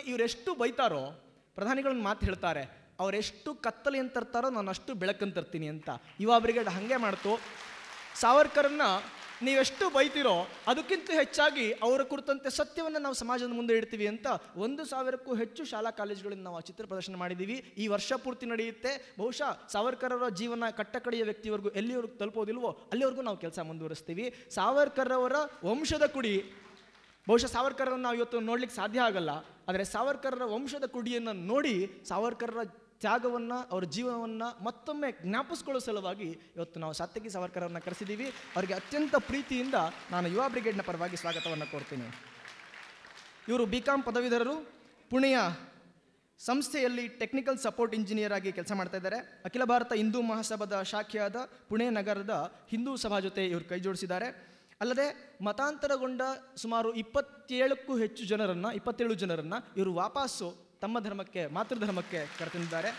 ಇವರೆಷ್ಟು ಬೈತಾರೋ ಪ್ರಧಾನಿಗಳನ್ನ ಮಾತು ಹೇಳ್ತಾರೆ ಅವರೆಷ್ಟು ಕತ್ತಲೆ ಅಂತ ತರ್ತಾರೋ ನಾನು ಅಷ್ಟು ಬೆಳಕನ್ನು ತರ್ತೀನಿ ಅಂತ ಯುವ ಬ್ರಿಗೇಡ್ ಹಾಗೆ ಮಾಡ್ತು ಸಾವರ್ಕರನ್ನ ನೀವೆಷ್ಟು ಬೈತಿರೋ ಅದಕ್ಕಿಂತ ಹೆಚ್ಚಾಗಿ ಅವರ ಕುರಿತಂತೆ ಸತ್ಯವನ್ನು ನಾವು ಸಮಾಜದ ಮುಂದೆ ಇಡ್ತೀವಿ ಅಂತ ಒಂದು ಸಾವಿರಕ್ಕೂ ಹೆಚ್ಚು ಶಾಲಾ ಕಾಲೇಜುಗಳಿಂದ ನಾವು ಆ ಚಿತ್ರ ಪ್ರದರ್ಶನ ಮಾಡಿದ್ದೀವಿ ಈ ವರ್ಷ ಪೂರ್ತಿ ನಡೆಯುತ್ತೆ ಬಹುಶಃ ಸಾವರ್ಕರ್ ಅವರ ಜೀವನ ಕಟ್ಟಕಡೆಯ ವ್ಯಕ್ತಿವರೆಗೂ ಎಲ್ಲಿವರೆಗೂ ತಲುಪೋದಿಲ್ವೋ ಅಲ್ಲಿವರೆಗೂ ನಾವು ಕೆಲಸ ಮುಂದುವರಿಸ್ತೀವಿ ಸಾವರ್ಕರ್ ಅವರ ವಂಶದ ಕುಡಿ ಬಹುಶಃ ಸಾವರ್ಕರನ್ನು ನಾವು ಇವತ್ತು ನೋಡ್ಲಿಕ್ಕೆ ಸಾಧ್ಯ ಆಗಲ್ಲ ಆದರೆ ಸಾವರ್ಕರರ ವಂಶದ ಕುಡಿಯನ್ನು ನೋಡಿ ಸಾವರ್ಕರರ ತ್ಯಾಗವನ್ನು ಅವರ ಜೀವನವನ್ನು ಮತ್ತೊಮ್ಮೆ ಜ್ಞಾಪಿಸ್ಕೊಳ್ಳೋ ಸಲುವಾಗಿ ಇವತ್ತು ನಾವು ಸಾತ್ಯಕಿ ಸಾವರ್ಕರನ್ನು ಕರೆಸಿದ್ದೀವಿ ಅವರಿಗೆ ಅತ್ಯಂತ ಪ್ರೀತಿಯಿಂದ ನಾನು ಯುವ ಬ್ರಿಗೇಡ್ನ ಪರವಾಗಿ ಸ್ವಾಗತವನ್ನು ಕೋರ್ತೀನಿ ಇವರು ಬಿ ಕಾಮ್ ಪದವೀಧರರು ಪುಣೆಯ ಸಂಸ್ಥೆಯಲ್ಲಿ ಟೆಕ್ನಿಕಲ್ ಸಪೋರ್ಟ್ ಇಂಜಿನಿಯರ್ ಆಗಿ ಕೆಲಸ ಮಾಡ್ತಾ ಇದ್ದಾರೆ ಅಖಿಲ ಭಾರತ ಹಿಂದೂ ಮಹಾಸಭಾದ ಶಾಖೆಯಾದ ಪುಣೆ ನಗರದ ಹಿಂದೂ ಸಭಾ ಜೊತೆ ಇವರು ಕೈ ಜೋಡಿಸಿದ್ದಾರೆ ಅಲ್ಲದೆ ಮತಾಂತರಗೊಂಡ ಸುಮಾರು ಇಪ್ಪತ್ತೇಳಕ್ಕೂ ಹೆಚ್ಚು ಜನರನ್ನು ಇಪ್ಪತ್ತೇಳು ಜನರನ್ನು ಇವರು ವಾಪಸ್ಸು ತಮ್ಮ ಧರ್ಮಕ್ಕೆ ಮಾತೃಧರ್ಮಕ್ಕೆ ಕರೆತಂದಿದ್ದಾರೆ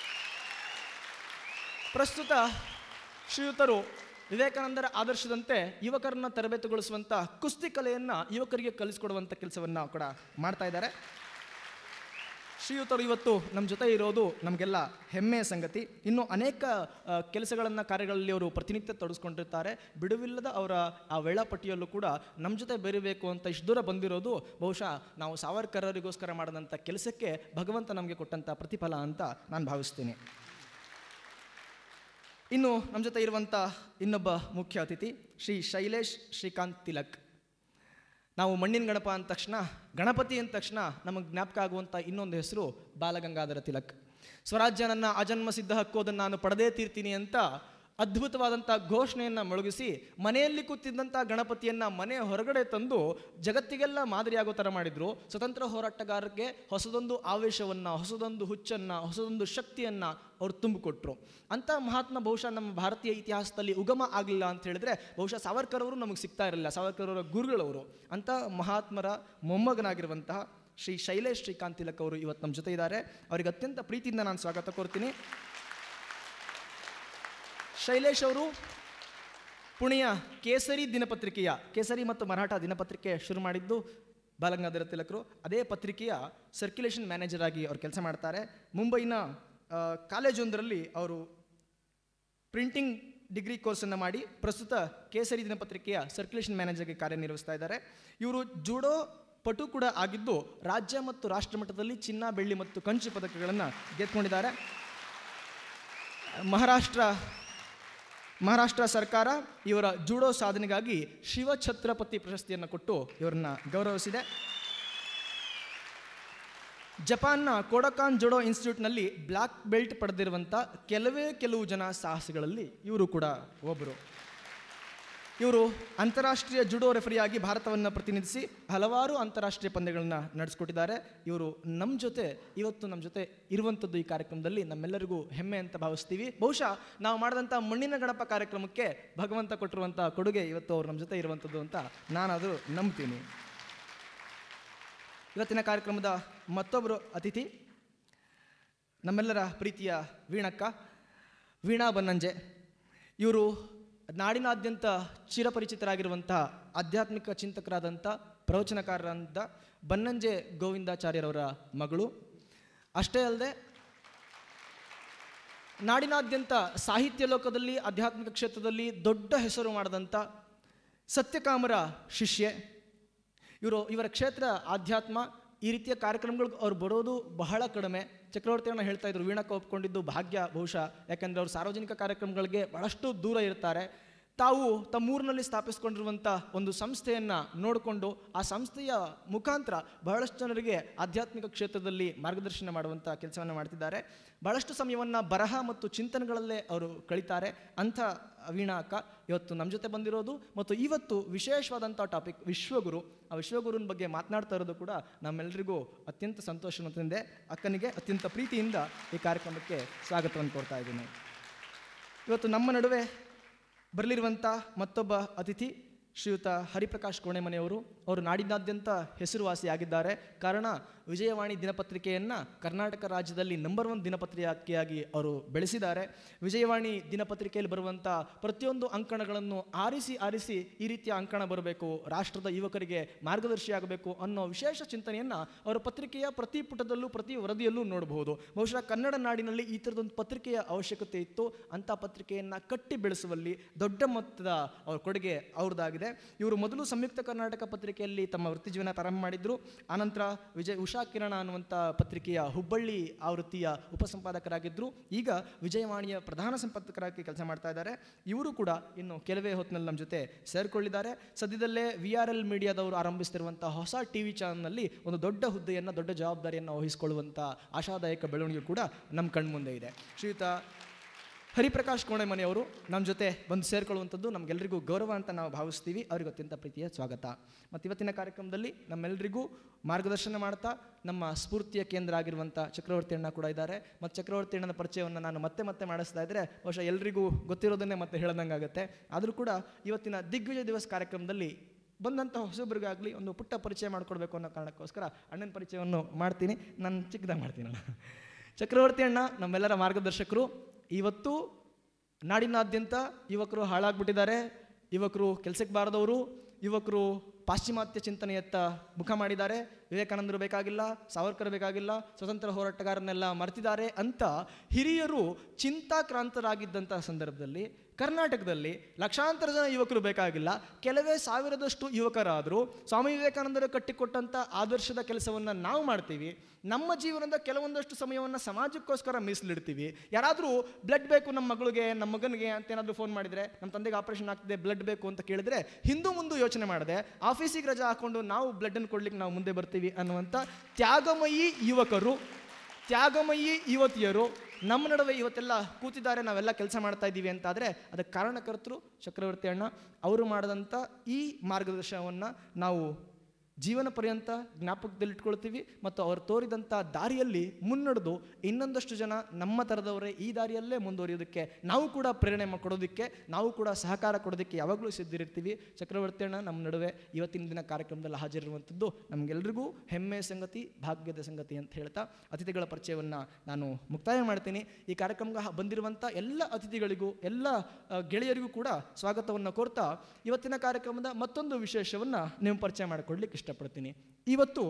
ಪ್ರಸ್ತುತ ಶ್ರೀಯುತರು ವಿವೇಕಾನಂದರ ಆದರ್ಶದಂತೆ ಯುವಕರನ್ನ ತರಬೇತುಗೊಳಿಸುವಂಥ ಕುಸ್ತಿ ಕಲೆಯನ್ನು ಯುವಕರಿಗೆ ಕಲಿಸ್ಕೊಡುವಂಥ ಕೆಲಸವನ್ನು ಕೂಡ ಮಾಡ್ತಾ ಇದ್ದಾರೆ ಶ್ರೀಯುತರು ಇವತ್ತು ನಮ್ಮ ಜೊತೆ ಇರೋದು ನಮಗೆಲ್ಲ ಹೆಮ್ಮೆಯ ಸಂಗತಿ ಇನ್ನು ಅನೇಕ ಕೆಲಸಗಳನ್ನು ಕಾರ್ಯಗಳಲ್ಲಿ ಅವರು ಪ್ರತಿನಿತ್ಯ ತೊಡಗಿಸ್ಕೊಂಡಿರ್ತಾರೆ ಬಿಡುವಿಲ್ಲದ ಅವರ ಆ ವೇಳಾಪಟ್ಟಿಯಲ್ಲೂ ಕೂಡ ನಮ್ಮ ಜೊತೆ ಬೆರಿಬೇಕು ಅಂತ ಇಷ್ಟು ದೂರ ಬಂದಿರೋದು ಬಹುಶಃ ನಾವು ಸಾವರ್ಕರರಿಗೋಸ್ಕರ ಮಾಡಿದಂಥ ಕೆಲಸಕ್ಕೆ ಭಗವಂತ ನಮಗೆ ಕೊಟ್ಟಂಥ ಪ್ರತಿಫಲ ಅಂತ ನಾನು ಭಾವಿಸ್ತೀನಿ ಇನ್ನು ನಮ್ಮ ಜೊತೆ ಇರುವಂಥ ಇನ್ನೊಬ್ಬ ಮುಖ್ಯ ಅತಿಥಿ ಶ್ರೀ ಶೈಲೇಶ್ ಶ್ರೀಕಾಂತ್ ತಿಲಕ್ ನಾವು ಮಣ್ಣಿನ ಗಣಪ ಅಂದ ತಕ್ಷಣ ಗಣಪತಿ ಅಂದ ತಕ್ಷಣ ನಮಗೆ ಜ್ಞಾಪಕ ಆಗುವಂಥ ಇನ್ನೊಂದು ಹೆಸರು ಬಾಲಗಂಗಾಧರ ತಿಲಕ್ ಸ್ವರಾಜ್ಯ ನನ್ನ ಅಜನ್ಮ ಸಿದ್ಧ ಹಕ್ಕೋದನ್ನು ನಾನು ಪಡೆದೇ ತೀರ್ತೀನಿ ಅಂತ ಅದ್ಭುತವಾದಂಥ ಘೋಷಣೆಯನ್ನು ಮೊಳಗಿಸಿ ಮನೆಯಲ್ಲಿ ಕೂತಿದ್ದಂಥ ಗಣಪತಿಯನ್ನು ಮನೆ ಹೊರಗಡೆ ತಂದು ಜಗತ್ತಿಗೆಲ್ಲ ಮಾದರಿಯಾಗೋ ಥರ ಮಾಡಿದರು ಸ್ವತಂತ್ರ ಹೋರಾಟಗಾರರಿಗೆ ಹೊಸದೊಂದು ಆವೇಶವನ್ನು ಹೊಸದೊಂದು ಹುಚ್ಚನ್ನು ಹೊಸದೊಂದು ಶಕ್ತಿಯನ್ನು ಅವರು ತುಂಬಿಕೊಟ್ರು ಅಂಥ ಮಹಾತ್ಮ ಬಹುಶಃ ನಮ್ಮ ಭಾರತೀಯ ಇತಿಹಾಸದಲ್ಲಿ ಉಗಮ ಆಗಲಿಲ್ಲ ಅಂತ ಹೇಳಿದ್ರೆ ಬಹುಶಃ ಸಾವರ್ಕರ್ ಅವರು ನಮಗೆ ಸಿಗ್ತಾ ಇರಲಿಲ್ಲ ಸಾವರ್ಕರ್ ಅವರ ಗುರುಗಳವರು ಅಂಥ ಮಹಾತ್ಮರ ಮೊಮ್ಮಗನಾಗಿರುವಂತಹ ಶ್ರೀ ಶೈಲೇಶ್ ಶ್ರೀಕಾಂತ್ ತಿಲಕ್ ಅವರು ಇವತ್ತು ನಮ್ಮ ಜೊತೆ ಇದ್ದಾರೆ ಅವರಿಗೆ ಅತ್ಯಂತ ಪ್ರೀತಿಯಿಂದ ನಾನು ಸ್ವಾಗತ ಕೋರ್ತೀನಿ ಶೈಲೇಶ್ ಅವರು ಪುಣೆಯ ಕೇಸರಿ ದಿನಪತ್ರಿಕೆಯ ಕೇಸರಿ ಮತ್ತು ಮರಾಠ ದಿನಪತ್ರಿಕೆ ಶುರು ಮಾಡಿದ್ದು ಬಾಲಗಂಗಾಧರ ತಿಲಕರು ಅದೇ ಪತ್ರಿಕೆಯ ಸರ್ಕ್ಯುಲೇಷನ್ ಮ್ಯಾನೇಜರ್ ಆಗಿ ಅವರು ಕೆಲಸ ಮಾಡ್ತಾರೆ ಮುಂಬೈನ ಆ, ಕಾಲೇಜೊಂದರಲ್ಲಿ ಅವರು ಪ್ರಿಂಟಿಂಗ್ ಡಿಗ್ರಿ ಕೋರ್ಸನ್ನು ಮಾಡಿ ಪ್ರಸ್ತುತ ಕೇಸರಿ ದಿನಪತ್ರಿಕೆಯ ಸರ್ಕ್ಯುಲೇಷನ್ ಮ್ಯಾನೇಜರ್ಗೆ ಕಾರ್ಯನಿರ್ವಹಿಸ್ತಾ ಇದ್ದಾರೆ ಇವರು ಜೂಡೋ ಪಟು ಕೂಡ ಆಗಿದ್ದು ರಾಜ್ಯ ಮತ್ತು ರಾಷ್ಟ್ರ ಮಟ್ಟದಲ್ಲಿ ಚಿನ್ನ ಬೆಳ್ಳಿ ಮತ್ತು ಕಂಚು ಪದಕಗಳನ್ನು ಗೆದ್ಕೊಂಡಿದ್ದಾರೆ ಮಹಾರಾಷ್ಟ್ರ ಮಹಾರಾಷ್ಟ್ರ ಸರ್ಕಾರ ಇವರ ಜೂಡೋ ಸಾಧನೆಗಾಗಿ ಶಿವಛತ್ರಪತಿ ಪ್ರಶಸ್ತಿಯನ್ನು ಕೊಟ್ಟು ಇವರನ್ನ ಗೌರವಿಸಿದೆ ಜಪಾನ್ನ ಕೋಡಕಾನ್ ಜುಡೋ ಇನ್ಸ್ಟಿಟ್ಯೂಟ್ನಲ್ಲಿ ಬ್ಲ್ಯಾಕ್ ಬೆಲ್ಟ್ ಪಡೆದಿರುವಂಥ ಕೆಲವೇ ಕೆಲವು ಜನ ಸಾಹಸಿಗಳಲ್ಲಿ ಇವರು ಕೂಡ ಒಬ್ಬರು ಇವರು ಅಂತಾರಾಷ್ಟ್ರೀಯ ಜುಡೋ ರೆಫರಿಯಾಗಿ ಭಾರತವನ್ನು ಪ್ರತಿನಿಧಿಸಿ ಹಲವಾರು ಅಂತಾರಾಷ್ಟ್ರೀಯ ಪಂದ್ಯಗಳನ್ನ ನಡೆಸ್ಕೊಟ್ಟಿದ್ದಾರೆ ಇವರು ನಮ್ಮ ಜೊತೆ ಇವತ್ತು ನಮ್ಮ ಜೊತೆ ಇರುವಂಥದ್ದು ಈ ಕಾರ್ಯಕ್ರಮದಲ್ಲಿ ನಮ್ಮೆಲ್ಲರಿಗೂ ಹೆಮ್ಮೆ ಅಂತ ಭಾವಿಸ್ತೀವಿ ಬಹುಶಃ ನಾವು ಮಾಡಿದಂಥ ಮಣ್ಣಿನ ಗಣಪ ಕಾರ್ಯಕ್ರಮಕ್ಕೆ ಭಗವಂತ ಕೊಟ್ಟಿರುವಂಥ ಕೊಡುಗೆ ಇವತ್ತು ಅವ್ರು ನಮ್ಮ ಜೊತೆ ಇರುವಂಥದ್ದು ಅಂತ ನಾನದು ನಂಬ್ತೀನಿ ಇವತ್ತಿನ ಕಾರ್ಯಕ್ರಮದ ಮತ್ತೊಬ್ಬರು ಅತಿಥಿ ನಮ್ಮೆಲ್ಲರ ಪ್ರೀತಿಯ ವೀಣಕ್ಕ ವೀಣಾ ಬನ್ನಂಜೆ ಇವರು ನಾಡಿನಾದ್ಯಂತ ಚಿರಪರಿಚಿತರಾಗಿರುವಂಥ ಆಧ್ಯಾತ್ಮಿಕ ಚಿಂತಕರಾದಂಥ ಪ್ರವಚನಕಾರರಾದಂಥ ಬನ್ನಂಜೆ ಗೋವಿಂದಾಚಾರ್ಯರವರ ಮಗಳು ಅಷ್ಟೇ ಅಲ್ಲದೆ ನಾಡಿನಾದ್ಯಂತ ಸಾಹಿತ್ಯ ಲೋಕದಲ್ಲಿ ಆಧ್ಯಾತ್ಮಿಕ ಕ್ಷೇತ್ರದಲ್ಲಿ ದೊಡ್ಡ ಹೆಸರು ಮಾಡಿದಂಥ ಸತ್ಯಕಾಮರ ಶಿಷ್ಯೆ ಇವರು ಇವರ ಕ್ಷೇತ್ರ ಆಧ್ಯಾತ್ಮ ಈ ರೀತಿಯ ಕಾರ್ಯಕ್ರಮಗಳಿಗೆ ಅವ್ರು ಬರೋದು ಬಹಳ ಕಡಿಮೆ ಚಕ್ರವರ್ತಿಯನ್ನ ಹೇಳ್ತಾ ಇದ್ರು ವೀಣಕ್ಕೆ ಒಪ್ಕೊಂಡಿದ್ದು ಭಾಗ್ಯ ಬಹುಶಃ ಯಾಕೆಂದರೆ ಅವರು ಸಾರ್ವಜನಿಕ ಕಾರ್ಯಕ್ರಮಗಳಿಗೆ ಬಹಳಷ್ಟು ದೂರ ಇರ್ತಾರೆ ತಾವು ತಮ್ಮೂರಿನಲ್ಲಿ ಸ್ಥಾಪಿಸ್ಕೊಂಡಿರುವಂಥ ಒಂದು ಸಂಸ್ಥೆಯನ್ನು ನೋಡಿಕೊಂಡು ಆ ಸಂಸ್ಥೆಯ ಮುಖಾಂತರ ಬಹಳಷ್ಟು ಜನರಿಗೆ ಆಧ್ಯಾತ್ಮಿಕ ಕ್ಷೇತ್ರದಲ್ಲಿ ಮಾರ್ಗದರ್ಶನ ಮಾಡುವಂಥ ಕೆಲಸವನ್ನು ಮಾಡ್ತಿದ್ದಾರೆ ಬಹಳಷ್ಟು ಸಮಯವನ್ನು ಬರಹ ಮತ್ತು ಚಿಂತನೆಗಳಲ್ಲೇ ಅವರು ಕಳೀತಾರೆ ಅಂಥ ವೀಣಾ ಅಕ್ಕ ಇವತ್ತು ನಮ್ಮ ಜೊತೆ ಬಂದಿರೋದು ಮತ್ತು ಇವತ್ತು ವಿಶೇಷವಾದಂಥ ಟಾಪಿಕ್ ವಿಶ್ವಗುರು ಆ ವಿಶ್ವಗುರುನ ಬಗ್ಗೆ ಮಾತನಾಡ್ತಾ ಇರೋದು ಕೂಡ ನಮ್ಮೆಲ್ಲರಿಗೂ ಅತ್ಯಂತ ಸಂತೋಷವನ್ನು ತಂದೆ ಅಕ್ಕನಿಗೆ ಅತ್ಯಂತ ಪ್ರೀತಿಯಿಂದ ಈ ಕಾರ್ಯಕ್ರಮಕ್ಕೆ ಸ್ವಾಗತವನ್ನು ಕೊಡ್ತಾ ಇದ್ದೀನಿ ಇವತ್ತು ನಮ್ಮ ನಡುವೆ ಬರಲಿರುವಂಥ ಮತ್ತೊಬ್ಬ ಅತಿಥಿ ಶ್ರೀಯುತ ಹರಿಪ್ರಕಾಶ್ ಕೋಣೆಮನೆಯವರು ಅವರು ನಾಡಿನಾದ್ಯಂತ ಹೆಸರುವಾಸಿಯಾಗಿದ್ದಾರೆ ಕಾರಣ ವಿಜಯವಾಣಿ ದಿನಪತ್ರಿಕೆಯನ್ನು ಕರ್ನಾಟಕ ರಾಜ್ಯದಲ್ಲಿ ನಂಬರ್ ಒನ್ ದಿನಪತ್ರಿಕೆಯಾಗಿ ಅವರು ಬೆಳೆಸಿದ್ದಾರೆ ವಿಜಯವಾಣಿ ದಿನಪತ್ರಿಕೆಯಲ್ಲಿ ಬರುವಂಥ ಪ್ರತಿಯೊಂದು ಅಂಕಣಗಳನ್ನು ಆರಿಸಿ ಆರಿಸಿ ಈ ರೀತಿಯ ಅಂಕಣ ಬರಬೇಕು ರಾಷ್ಟ್ರದ ಯುವಕರಿಗೆ ಮಾರ್ಗದರ್ಶಿಯಾಗಬೇಕು ಅನ್ನೋ ವಿಶೇಷ ಚಿಂತನೆಯನ್ನು ಅವರ ಪತ್ರಿಕೆಯ ಪ್ರತಿ ಪುಟದಲ್ಲೂ ಪ್ರತಿ ವರದಿಯಲ್ಲೂ ನೋಡಬಹುದು ಬಹುಶಃ ಕನ್ನಡ ನಾಡಿನಲ್ಲಿ ಈ ಥರದೊಂದು ಪತ್ರಿಕೆಯ ಅವಶ್ಯಕತೆ ಇತ್ತು ಅಂಥ ಪತ್ರಿಕೆಯನ್ನು ಕಟ್ಟಿ ಬೆಳೆಸುವಲ್ಲಿ ದೊಡ್ಡ ಮೊತ್ತದ ಅವ್ರ ಕೊಡುಗೆ ಅವ್ರದ್ದಾಗಿದೆ ಇವರು ಮೊದಲು ಸಂಯುಕ್ತ ಕರ್ನಾಟಕ ಪತ್ರಿಕೆಯಲ್ಲಿ ತಮ್ಮ ವೃತ್ತಿ ಜೀವನ ಪ್ರಾರಂಭ ಮಾಡಿದ್ರು ಆನಂತರ ವಿಜಯ್ ಉಷಾ ಕಿರಣ ಅನ್ನುವಂಥ ಪತ್ರಿಕೆಯ ಹುಬ್ಬಳ್ಳಿ ಆವೃತ್ತಿಯ ಉಪಸಂಪಾದಕರಾಗಿದ್ದರು ಈಗ ವಿಜಯವಾಣಿಯ ಪ್ರಧಾನ ಸಂಪಾದಕರಾಗಿ ಕೆಲಸ ಮಾಡ್ತಾ ಇದ್ದಾರೆ ಇವರು ಕೂಡ ಇನ್ನು ಕೆಲವೇ ಹೊತ್ತಿನಲ್ಲಿ ನಮ್ಮ ಜೊತೆ ಸೇರಿಕೊಳ್ಳಿದ್ದಾರೆ ಸದ್ಯದಲ್ಲೇ ವಿ ಆರ್ ಎಲ್ ಮೀಡಿಯಾದವರು ಆರಂಭಿಸ್ತಿರುವಂಥ ಹೊಸ ಟಿ ವಿ ಚಾನಲ್ನಲ್ಲಿ ಒಂದು ದೊಡ್ಡ ಹುದ್ದೆಯನ್ನು ದೊಡ್ಡ ಜವಾಬ್ದಾರಿಯನ್ನು ವಹಿಸಿಕೊಳ್ಳುವಂಥ ಆಶಾದಾಯಕ ಬೆಳವಣಿಗೆ ಕೂಡ ನಮ್ಮ ಕಣ್ಮುಂದೆ ಇದೆ ಶ್ರೀಯುತ ಹರಿಪ್ರಕಾಶ್ ಕೋಣೆಮನೆಯವರು ನಮ್ಮ ಜೊತೆ ಬಂದು ಸೇರಿಕೊಳ್ಳುವಂಥದ್ದು ನಮಗೆಲ್ಲರಿಗೂ ಗೌರವ ಅಂತ ನಾವು ಭಾವಿಸ್ತೀವಿ ಅವರಿಗೆ ಅತ್ಯಂತ ಪ್ರೀತಿಯ ಸ್ವಾಗತ ಮತ್ತು ಇವತ್ತಿನ ಕಾರ್ಯಕ್ರಮದಲ್ಲಿ ನಮ್ಮೆಲ್ಲರಿಗೂ ಮಾರ್ಗದರ್ಶನ ಮಾಡ್ತಾ ನಮ್ಮ ಸ್ಫೂರ್ತಿಯ ಕೇಂದ್ರ ಆಗಿರುವಂಥ ಚಕ್ರವರ್ತಿ ಅಣ್ಣ ಕೂಡ ಇದ್ದಾರೆ ಮತ್ತು ಚಕ್ರವರ್ತಿ ಅಣ್ಣನ ಪರಿಚಯವನ್ನು ನಾನು ಮತ್ತೆ ಮತ್ತೆ ಮಾಡಿಸ್ತಾ ಇದ್ದರೆ ಬಹುಶಃ ಎಲ್ರಿಗೂ ಗೊತ್ತಿರೋದನ್ನೇ ಮತ್ತೆ ಹೇಳ್ದಂಗಾಗುತ್ತೆ ಆದರೂ ಕೂಡ ಇವತ್ತಿನ ದಿಗ್ವಿಜಯ ದಿವಸ್ ಕಾರ್ಯಕ್ರಮದಲ್ಲಿ ಬಂದಂಥ ಹೊಸಬ್ರಿಗಾಗಲಿ ಒಂದು ಪುಟ್ಟ ಪರಿಚಯ ಮಾಡಿಕೊಡ್ಬೇಕು ಅನ್ನೋ ಕಾರಣಕ್ಕೋಸ್ಕರ ಅಣ್ಣನ ಪರಿಚಯವನ್ನು ಮಾಡ್ತೀನಿ ನಾನು ಚಿಕ್ಕದಾಗಿ ಮಾಡ್ತೀನಿ ಅಣ್ಣ ಚಕ್ರವರ್ತಿ ಅಣ್ಣ ನಮ್ಮೆಲ್ಲರ ಮಾರ್ಗದರ್ಶಕರು ಇವತ್ತು ನಾಡಿನಾದ್ಯಂತ ಯುವಕರು ಹಾಳಾಗ್ಬಿಟ್ಟಿದ್ದಾರೆ ಯುವಕರು ಕೆಲಸಕ್ಕೆ ಬಾರದವರು ಯುವಕರು ಪಾಶ್ಚಿಮಾತ್ಯ ಚಿಂತನೆಯತ್ತ ಮುಖ ಮಾಡಿದ್ದಾರೆ ವಿವೇಕಾನಂದರು ಬೇಕಾಗಿಲ್ಲ ಸಾವರ್ಕರ್ ಬೇಕಾಗಿಲ್ಲ ಸ್ವತಂತ್ರ ಹೋರಾಟಗಾರನ್ನೆಲ್ಲ ಮರೆತಿದ್ದಾರೆ ಅಂತ ಹಿರಿಯರು ಚಿಂತಾಕ್ರಾಂತರಾಗಿದ್ದಂಥ ಸಂದರ್ಭದಲ್ಲಿ ಕರ್ನಾಟಕದಲ್ಲಿ ಲಕ್ಷಾಂತರ ಜನ ಯುವಕರು ಬೇಕಾಗಿಲ್ಲ ಕೆಲವೇ ಸಾವಿರದಷ್ಟು ಯುವಕರಾದರೂ ಸ್ವಾಮಿ ವಿವೇಕಾನಂದರು ಕಟ್ಟಿಕೊಟ್ಟಂಥ ಆದರ್ಶದ ಕೆಲಸವನ್ನು ನಾವು ಮಾಡ್ತೀವಿ ನಮ್ಮ ಜೀವನದ ಕೆಲವೊಂದಷ್ಟು ಸಮಯವನ್ನು ಸಮಾಜಕ್ಕೋಸ್ಕರ ಮೀಸಲಿಡ್ತೀವಿ ಯಾರಾದರೂ ಬ್ಲಡ್ ಬೇಕು ನಮ್ಮ ಮಗಳಿಗೆ ನಮ್ಮ ಮಗನಿಗೆ ಅಂತ ಏನಾದರೂ ಫೋನ್ ಮಾಡಿದರೆ ನಮ್ಮ ತಂದೆಗೆ ಆಪರೇಷನ್ ಆಗ್ತಿದೆ ಬ್ಲಡ್ ಬೇಕು ಅಂತ ಕೇಳಿದ್ರೆ ಹಿಂದೂ ಮುಂದೆ ಯೋಚನೆ ಮಾಡದೆ ಆಫೀಸಿಗೆ ರಜಾ ಹಾಕೊಂಡು ನಾವು ಬ್ಲಡ್ಡನ್ನು ಕೊಡ್ಲಿಕ್ಕೆ ನಾವು ಮುಂದೆ ಬರ್ತೀವಿ ಅನ್ನುವಂಥ ತ್ಯಾಗಮಯಿ ಯುವಕರು ತ್ಯಾಗಮಯಿ ಯುವತಿಯರು ನಮ್ಮ ನಡುವೆ ಇವತ್ತೆಲ್ಲ ಕೂತಿದ್ದಾರೆ ನಾವೆಲ್ಲ ಕೆಲಸ ಮಾಡ್ತಾ ಇದ್ದೀವಿ ಅಂತಾದರೆ ಅದಕ್ಕೆ ಕಾರಣಕರ್ತರು ಚಕ್ರವರ್ತಿ ಅಣ್ಣ ಅವರು ಮಾಡಿದಂಥ ಈ ಮಾರ್ಗದರ್ಶನವನ್ನು ನಾವು ಜೀವನ ಪರ್ಯಂತ ಜ್ಞಾಪಕದಲ್ಲಿಟ್ಕೊಳ್ತೀವಿ ಮತ್ತು ಅವರು ತೋರಿದಂಥ ದಾರಿಯಲ್ಲಿ ಮುನ್ನಡೆದು ಇನ್ನೊಂದಷ್ಟು ಜನ ನಮ್ಮ ಥರದವರೇ ಈ ದಾರಿಯಲ್ಲೇ ಮುಂದುವರಿಯೋದಕ್ಕೆ ನಾವು ಕೂಡ ಪ್ರೇರಣೆ ಮ- ಕೊಡೋದಕ್ಕೆ ನಾವು ಕೂಡ ಸಹಕಾರ ಕೊಡೋದಕ್ಕೆ ಯಾವಾಗಲೂ ಸಿದ್ಧಿರ್ತೀವಿ ಚಕ್ರವರ್ತಿ ಅಣ್ಣ ನಮ್ಮ ನಡುವೆ ಇವತ್ತಿನ ದಿನ ಕಾರ್ಯಕ್ರಮದಲ್ಲಿ ಹಾಜರಿರುವಂಥದ್ದು ನಮಗೆಲ್ರಿಗೂ ಹೆಮ್ಮೆಯ ಸಂಗತಿ ಭಾಗ್ಯದ ಸಂಗತಿ ಅಂತ ಹೇಳ್ತಾ ಅತಿಥಿಗಳ ಪರಿಚಯವನ್ನು ನಾನು ಮುಕ್ತಾಯ ಮಾಡ್ತೀನಿ ಈ ಕಾರ್ಯಕ್ರಮಕ್ಕೆ ಹ- ಬಂದಿರುವಂಥ ಎಲ್ಲ ಅತಿಥಿಗಳಿಗೂ ಎಲ್ಲ ಆ, ಗೆಳೆಯರಿಗೂ ಕೂಡ ಸ್ವಾಗತವನ್ನು ಕೋರ್ತಾ ಇವತ್ತಿನ ಕಾರ್ಯಕ್ರಮದ ಮತ್ತೊಂದು ವಿಶೇಷವನ್ನು ನೀವು ಪರಿಚಯ ಮಾಡಿಕೊಡ್ಲಿಕ್ಕೆ ಇಷ್ಟಪಡ್ತೀನಿ ಇವತ್ತು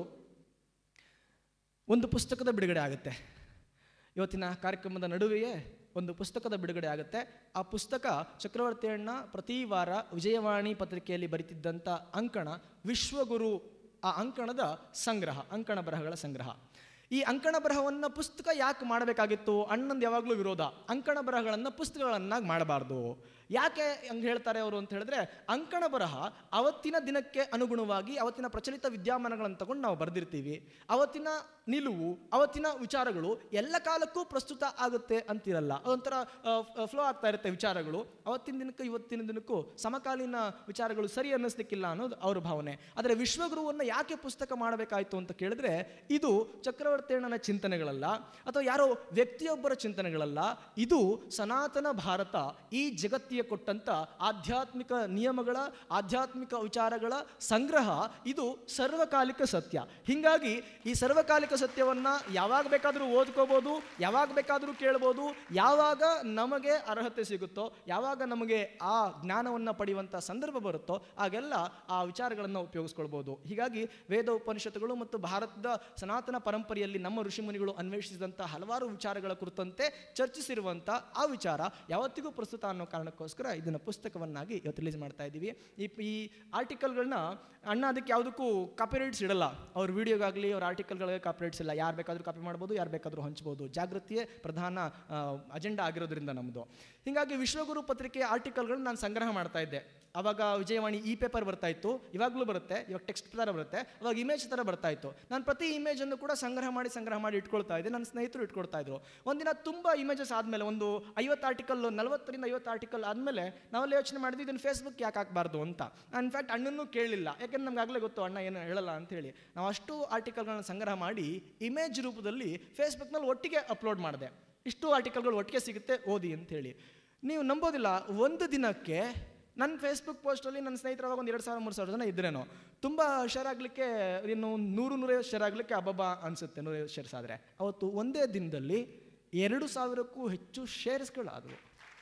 ಒಂದು ಪುಸ್ತಕದ ಬಿಡುಗಡೆ ಆಗುತ್ತೆ ಇವತ್ತಿನ ಕಾರ್ಯಕ್ರಮದ ನಡುವೆಯೇ ಒಂದು ಪುಸ್ತಕದ ಬಿಡುಗಡೆ ಆಗುತ್ತೆ ಆ ಪುಸ್ತಕ ಚಕ್ರವರ್ತಿ ಅಣ್ಣ ಪ್ರತಿ ವಾರ ವಿಜಯವಾಣಿ ಪತ್ರಿಕೆಯಲ್ಲಿ ಬರೀತಿದ್ದಂಥ ಅಂಕಣ ವಿಶ್ವಗುರು ಆ ಅಂಕಣದ ಸಂಗ್ರಹ ಅಂಕಣ ಬರಹಗಳ ಸಂಗ್ರಹ ಈ ಅಂಕಣ ಬರಹವನ್ನು ಪುಸ್ತಕ ಯಾಕೆ ಮಾಡಬೇಕಾಗಿತ್ತು ಅಣ್ಣಂದು ಯಾವಾಗಲೂ ವಿರೋಧ ಅಂಕಣ ಬರಹಗಳನ್ನು ಪುಸ್ತಕಗಳನ್ನಾಗಿ ಮಾಡಬಾರ್ದು ಯಾಕೆ ಹಂಗೆ ಹೇಳ್ತಾರೆ ಅವರು ಅಂತ ಹೇಳಿದ್ರೆ ಅಂಕಣ ಬರಹ ಅವತ್ತಿನ ದಿನಕ್ಕೆ ಅನುಗುಣವಾಗಿ ಅವತ್ತಿನ ಪ್ರಚಲಿತ ವಿದ್ಯಮಾನಗಳನ್ನು ತಗೊಂಡು ನಾವು ಬರೆದಿರ್ತೀವಿ ಅವತ್ತಿನ ನಿಲುವು ಅವತ್ತಿನ ವಿಚಾರಗಳು ಎಲ್ಲ ಕಾಲಕ್ಕೂ ಪ್ರಸ್ತುತ ಆಗುತ್ತೆ ಅಂತಿರಲ್ಲ ಅದೊಂಥರ ಫ್ಲೋ ಆಗ್ತಾ ಇರುತ್ತೆ ವಿಚಾರಗಳು ಅವತ್ತಿನ ದಿನಕ್ಕೂ ಇವತ್ತಿನ ದಿನಕ್ಕೂ ಸಮಕಾಲೀನ ವಿಚಾರಗಳು ಸರಿ ಅನ್ನಿಸ್ಲಿಕ್ಕಿಲ್ಲ ಅನ್ನೋದು ಅವ್ರ ಭಾವನೆ ಆದರೆ ವಿಶ್ವಗುರುವನ್ನು ಯಾಕೆ ಪುಸ್ತಕ ಮಾಡಬೇಕಾಯಿತು ಅಂತ ಕೇಳಿದ್ರೆ ಇದು ಚಕ್ರವರ್ತಿಯಣ್ಣನ ಚಿಂತನೆಗಳಲ್ಲ ಅಥವಾ ಯಾರೋ ವ್ಯಕ್ತಿಯೊಬ್ಬರ ಚಿಂತನೆಗಳಲ್ಲ ಇದು ಸನಾತನ ಭಾರತ ಈ ಜಗತ್ತಿಗೆ ಕೊಟ್ಟಂತ ಆಧ್ಯಾತ್ಮಿಕ ನಿಯಮಗಳ ಆಧ್ಯಾತ್ಮಿಕ ವಿಚಾರಗಳ ಸಂಗ್ರಹ ಇದು ಸರ್ವಕಾಲಿಕ ಸತ್ಯ ಹೀಗಾಗಿ ಈ ಸರ್ವಕಾಲಿಕ ಸತ್ಯವನ್ನ ಯಾವಾಗ ಬೇಕಾದರೂ ಓದ್ಕೋಬೋದು ಯಾವಾಗ ಬೇಕಾದರೂ ಕೇಳ್ಬೋದು ಯಾವಾಗ ನಮಗೆ ಅರ್ಹತೆ ಸಿಗುತ್ತೋ ಯಾವಾಗ ನಮಗೆ ಆ ಜ್ಞಾನವನ್ನು ಪಡೆಯುವಂಥ ಸಂದರ್ಭ ಬರುತ್ತೋ ಆಗೆಲ್ಲ ಆ ವಿಚಾರಗಳನ್ನು ಉಪಯೋಗಿಸ್ಕೊಳ್ಬೋದು ಹೀಗಾಗಿ ವೇದ ಉಪನಿಷತ್ತುಗಳು ಮತ್ತು ಭಾರತದ ಸನಾತನ ಪರಂಪರೆಯಲ್ಲಿ ನಮ್ಮ ಋಷಿಮುನಿಗಳು ಅನ್ವೇಷಿಸಿದಂಥ ಹಲವಾರು ವಿಚಾರಗಳ ಕುರಿತಂತೆ ಚರ್ಚಿಸಿರುವಂಥ ಆ ವಿಚಾರ ಯಾವತ್ತಿಗೂ ಪ್ರಸ್ತುತ ಅನ್ನೋ ಕಾರಣಕ್ಕೋಸ್ಕರ ಇದನ್ನು ಪುಸ್ತಕವನ್ನಾಗಿ ಇವತ್ತು ರಿಲೀಸ್ ಮಾಡ್ತಾ ಇದ್ದೀವಿ ಈ ಈ ಆರ್ಟಿಕಲ್ಗಳನ್ನ ಅಣ್ಣ ಅದಕ್ಕೆ ಯಾವುದಕ್ಕೂ ಕಾಪಿರೈಟ್ಸ್ ಇಡಲ್ಲ ಅವ್ರ ವಿಡಿಯೋಗಾಗಲಿ ಅವ್ರ ಆರ್ಟಿಕಲ್ಗಳಿಗೆ ಕಾಪಿರೈಟ್ಸ್ ಇಲ್ಲ ಯಾರು ಬೇಕಾದರೂ ಕಾಪಿ ಮಾಡ್ಬೋದು ಯಾರು ಬೇಕಾದರೂ ಹಂಚ್ಬೋದು ಜಾಗೃತಿಯೇ ಪ್ರಧಾನ ಅಜೆಂಡಾ ಆಗಿರೋದ್ರಿಂದ ನಮ್ಮದು ಹೀಗಾಗಿ ವಿಶ್ವಗುರು ಪತ್ರಿಕೆಯ ಆರ್ಟಿಕಲ್ಗಳನ್ನ ನಾನು ಸಂಗ್ರಹ ಮಾಡ್ತಾ ಇದ್ದೆ ಅವಾಗ ವಿಜಯವಾಣಿ ಇ ಪೇಪರ್ ಬರ್ತಾ ಇತ್ತು ಇವಾಗಲೂ ಬರುತ್ತೆ ಇವಾಗ ಟೆಕ್ಸ್ಟ್ ಥರ ಬರುತ್ತೆ ಅವಾಗ ಇಮೇಜ್ ಥರ ಬರ್ತಾ ಇತ್ತು ನಾನು ಪ್ರತಿ ಇಮೇಜನ್ನು ಕೂಡ ಸಂಗ್ರಹ ಮಾಡಿ ಸಂಗ್ರಹ ಮಾಡಿ ಇಟ್ಕೊಳ್ತಾ ಇದ್ದೆ ನನ್ನ ಸ್ನೇಹಿತರು ಇಟ್ಕೊಳ್ತಾ ಇದ್ರು ಒಂದಿನ ತುಂಬ ಇಮೇಜಸ್ ಆದಮೇಲೆ ಒಂದು ಐವತ್ತು ಆರ್ಟಿಕಲ್ ನಲವತ್ತರಿಂದ ಐವತ್ತು ಆರ್ಟಿಕಲ್ ಆದಮೇಲೆ ನಾವೆಲ್ಲ ಯೋಚನೆ ಮಾಡಿದ್ವಿ ಇದನ್ನು ಫೇಸ್ಬುಕ್ ಯಾಕೆ ಹಾಕಬಾರ್ದು ಅಂತ ನಾನು ಇನ್ಫ್ಯಾಕ್ಟ್ ಅಣ್ಣನೂ ಕೇಳಲಿಲ್ಲ ಯಾಕೆಂದ್ರೆ ನಮ್ಗೆ ಆಗಲೇ ಗೊತ್ತು ಅಣ್ಣ ಏನು ಹೇಳಲ್ಲ ಅಂತ ಹೇಳಿ ನಾವು ಅಷ್ಟು ಆರ್ಟಿಕಲ್ಗಳನ್ನ ಸಂಗ್ರಹ ಮಾಡಿ ಇಮೇಜ್ ರೂಪದಲ್ಲಿ ಫೇಸ್ಬುಕ್ನಲ್ಲಿ ಒಟ್ಟಿಗೆ ಅಪ್ಲೋಡ್ ಮಾಡಿದೆ ಇಷ್ಟು ಆರ್ಟಿಕಲ್ಗಳು ಒಟ್ಟಿಗೆ ಸಿಗುತ್ತೆ ಓದಿ ಅಂತ ಹೇಳಿ ನೀವು ನಂಬೋದಿಲ್ಲ ಒಂದು ದಿನಕ್ಕೆ ನನ್ನ ಫೇಸ್ಬುಕ್ ಪೋಸ್ಟಲ್ಲಿ ನನ್ನ ಸ್ನೇಹಿತರ ಅವಾಗ ಒಂದು ಎರಡು ಸಾವಿರ ಮೂರು ಸಾವಿರ ಜನ ಇದ್ರೇನೋ ತುಂಬ ಶೇರ್ ಆಗಲಿಕ್ಕೆ ಇನ್ನು ಒಂದು ನೂರು ನೂರೈವತ್ತು ಶೇರ್ ಆಗಲಿಕ್ಕೆ ಅಬ್ಬಬ್ಬ ಅನಿಸುತ್ತೆ ನೂರೈವತ್ತು ಶೇರ್ಸ್ ಆದರೆ ಅವತ್ತು ಒಂದೇ ದಿನದಲ್ಲಿ ಎರಡು ಸಾವಿರಕ್ಕೂ ಹೆಚ್ಚು ಶೇರ್ಸ್ಗಳಾದವು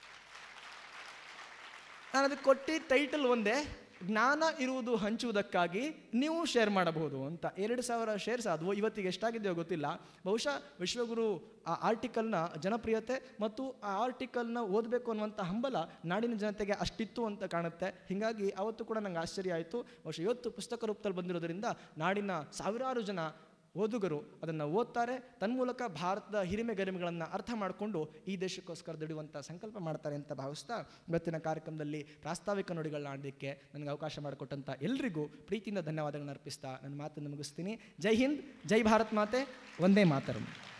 ನಾನು ಅದಕ್ಕೆ ಕೊಟ್ಟು ಟೈಟಲ್ ಒಂದೇ ಜ್ಞಾನ ಇರುವುದು ಹಂಚುವುದಕ್ಕಾಗಿ ನೀವು ಶೇರ್ ಮಾಡಬಹುದು ಅಂತ ಎರಡು ಸಾವಿರ ಶೇರ್ಸ್ ಆದವು ಇವತ್ತಿಗೆ ಎಷ್ಟಾಗಿದೆಯೋ ಗೊತ್ತಿಲ್ಲ ಬಹುಶಃ ವಿಶ್ವಗುರು ಆ ಆರ್ಟಿಕಲ್ನ ಜನಪ್ರಿಯತೆ ಮತ್ತು ಆ ಆರ್ಟಿಕಲ್ನ ಓದಬೇಕು ಅನ್ನುವಂಥ ಹಂಬಲ ನಾಡಿನ ಜನತೆಗೆ ಅಷ್ಟಿತ್ತು ಅಂತ ಕಾಣುತ್ತೆ ಹೀಗಾಗಿ ಅವತ್ತು ಕೂಡ ನಂಗೆ ಆಶ್ಚರ್ಯ ಆಯಿತು ಬಹುಶಃ ಇವತ್ತು ಪುಸ್ತಕ ರೂಪದಲ್ಲಿ ಬಂದಿರೋದ್ರಿಂದ ನಾಡಿನ ಸಾವಿರಾರು ಜನ ಓದುಗರು ಅದನ್ನು ಓದ್ತಾರೆ ತನ್ಮೂಲಕ ಭಾರತದ ಹಿರಿಮೆ ಗರಿಮೆಗಳನ್ನು ಅರ್ಥ ಮಾಡಿಕೊಂಡು ಈ ದೇಶಕ್ಕೋಸ್ಕರ ದುಡಿಯುವಂಥ ಸಂಕಲ್ಪ ಮಾಡ್ತಾರೆ ಅಂತ ಭಾವಿಸ್ತಾ ಇವತ್ತಿನ ಕಾರ್ಯಕ್ರಮದಲ್ಲಿ ಪ್ರಾಸ್ತಾವಿಕ ನುಡಿಗಳನ್ನ ಆಡಲಿಕ್ಕೆ ನನಗೆ ಅವಕಾಶ ಮಾಡಿಕೊಟ್ಟಂಥ ಎಲ್ರಿಗೂ ಪ್ರೀತಿಯಿಂದ ಧನ್ಯವಾದಗಳನ್ನ ಅರ್ಪಿಸ್ತಾ ನನ್ನ ಮಾತನ್ನು ಮುಗಿಸ್ತೀನಿ ಜೈ ಹಿಂದ್ ಜೈ ಭಾರತ್ ಮಾತೆ ಒಂದೇ ಮಾತರಂ